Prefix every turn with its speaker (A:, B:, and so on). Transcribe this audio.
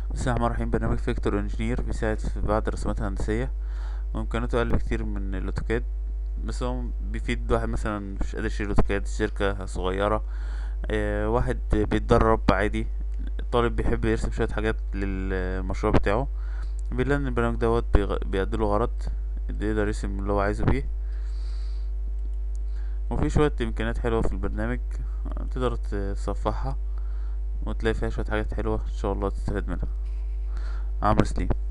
A: بسم الله الرحمن الرحيم برنامج فيكتور انجينير بيساعد في بعض الرسومات الهندسية وامكانياته اقل بكتير من الاوتوكاد بس هو بيفيد واحد مثلا مش قادر يشيل اوتوكاد شركة صغيرة آه، واحد بيتدرب عادي طالب بيحب يرسم شوية حاجات للمشروع بتاعه بيلاقي ان البرنامج دوت بيغ- بيأديله غرض يقدر يرسم اللي هو عايزه بيه وفي شوية امكانيات حلوة في البرنامج تقدر تصفحها وتلاقي فيها شوية حاجات حلوة ان شاء الله تستفاد منها عمرو سليم